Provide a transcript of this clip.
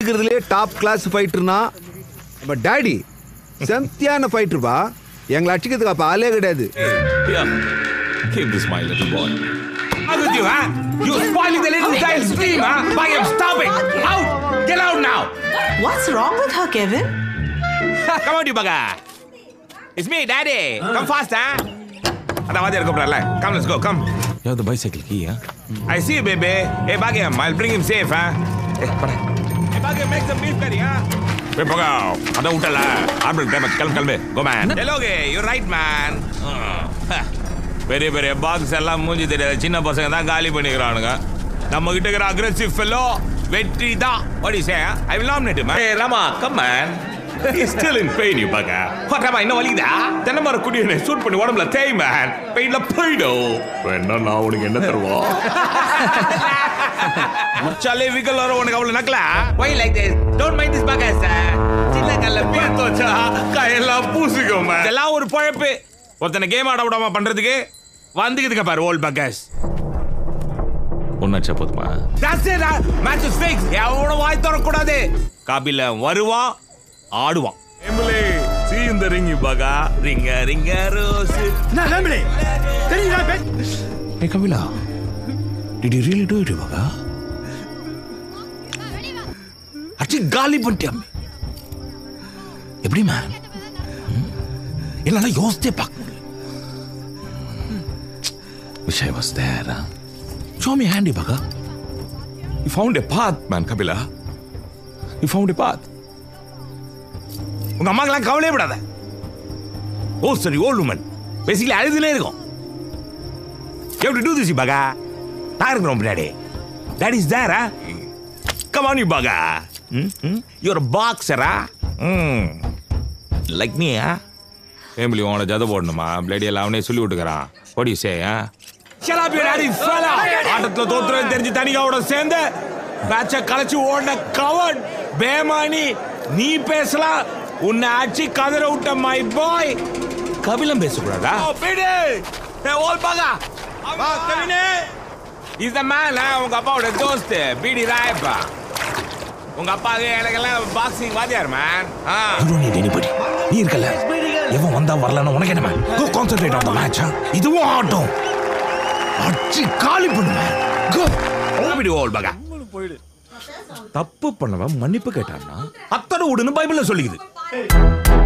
பாத்துக்கிறதுலே top class ஃபைட்டர்னா நம்ம daddy செம்தியான ஃபைட்டர்பா எங்களை அடிச்சுக்கிறதுக்கு அப்ப ஆளே கிடையாது Yeah. Keep this, my little boy. What's with you, huh? You're spoiling the little child's dream, huh? By him, stop it! Out! Get out now! What's wrong with her, Kevin? Come on, you bugger! It's me, Daddy! Come fast, huh? அதான் வாத்தியார் கூப்பிடல come let's go come you have the bicycle key I see you baby hey பாக்கியம் I'll bring him safe huh ஏய் போடா ஏய் பாக்கியம் make some beef curry huh போய் போங்க அதான் விட்டல ஆர்டர் டைம் கிளம்பு கிளம்பு கோ மேன் ஹலோகே யூ ரைட் மேன் பெரிய பெரிய பாக்ஸ் எல்லாம் மூஞ்சி தெரியாத சின்ன பசங்க தான் காலி பண்ணிக்கிறானுங்க நம்ம கிட்ட இருக்கிற அக்ரெசிவ் ஃபெல்லோ வெற்றி தான் what you say I will nominate him hey Rama come man He's still in pain, you bugger. What am I? இன்னும் வலிக்குதா? தென்னை மர குடியை சூட் பண்ணி உடம்புல தேய் மேன் பெயின்ல போயிடும் வேணா நான் உனக்கு என்ன தருவோம் முச்சாலே விக்கல் வர உனக்கு அவ்வளவு நக்கலா why like this don't mind this bugger sir சின்ன கல்ல பேர் தோச்சா கையெல்லாம் பூசிக்கோ மேன் இதெல்லாம் ஒரு பழப்பு ஒருத்தனை கேம் ஆட விடாம பண்றதுக்கு வந்துக்குதுங்க பாரு ஓல்ட் பக்கர்ஸ் ஒன்னாச்சா போதுமா That's it, match is fix எவனோட வாய் தரக்கூடாது காபில வருவான் ஆடுவான் எம்லே see in the ring பகா ரிங்க ரிங்க ரோஸ் Hey Kamila, did you really do it, Baga? அச்சி காலி பண்ணிட்டியாமே எப்படி மேன் என்னால யோசித்தே பார்க்க முடியல Wish I was there. Huh? Show me handy, Baga. You found a path, man, Kabila. You found a path. உங்க அம்மாக்கெல்லாம் கவலையே படாத ஓ சரி ஓல்டு உமன் பேசிக்கலி அழுதுனே இருக்கும் எப்படி டூ திஸ் பகா நான் இருக்கிறோம் பின்னாடி தட் இஸ் தேரா கம் ஆன் யூ பகா யூர் பாக்ஸரா ம் லைக் மீ ஆ ஃபேமிலி உன ஜத போடணுமா பிளேடி எல்லாம் அவனே சொல்லி விட்டுக்கிறான் ஓடி சே ஆ Shut up, you daddy fella! ஆட்டத்துல தோத்துறது தெரிஞ்சு தனிகாவோட சேர்ந்து மேட்ச கலைச்சு ஓடின கவன் பேமானி நீ பேசலாம் உன்னை அடிச்சு கதற விட்ட மை பாய் கபிலம் பேசக்கூடாதா ஓல் பாகா வா கவினே இஸ் த மேன் உங்க அப்பாவோட தோஸ்து பிடி ராயப்பா உங்க அப்பாவுக்கு எனக்கெல்லாம் பாக்ஸிங் வாத்தியார் man You don't need anybody. நீ இருக்கல எவன் வந்தா வரலன்னு உனக்கு என்ன man go concentrate on the match இதுவும் ஆட்டம் அடிச்சு காலி பண்ணுவேன் கோ ஓபிடி ஓல் பகா தப்பு பண்ணவன் மன்னிப்பு கேட்டான்னா அத்தனை விடுன்னு பைபிள்ல சொல்லிக்குது